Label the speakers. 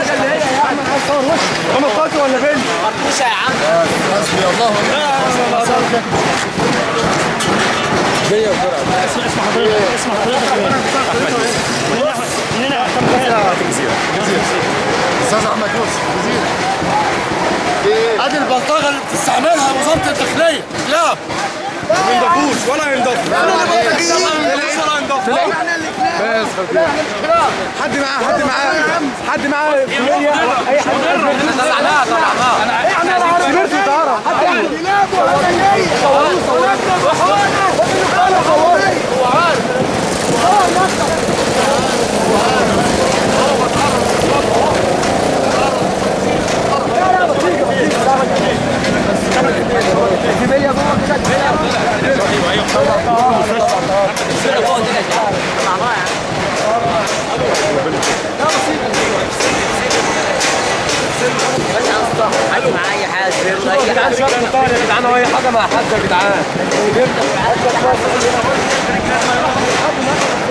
Speaker 1: الحاجه اللي هي يا عم عايز صور وش هم الطاقه ولا بنت
Speaker 2: مرقوشه يا عم
Speaker 3: حسبي الله ونعم
Speaker 4: اسم اسم حضرتك اسم حضرتك مننا كم
Speaker 3: استاذ احمد يوسف جزيره ادي البلطجه اللي بتستعملها وزاره الداخليه كلاب
Speaker 1: ما ينضفوش ولا ينضفوا ولا ينضفوا حد معاه حد معاه حد معاه كلية اي حد
Speaker 2: طلعناها طلعناها
Speaker 1: احنا اللي عارف سمعت الطيارة حد
Speaker 2: حد معاه اي حاجه اي حاجه
Speaker 1: يا جدعان هو اي حاجة مع حد يا جدعان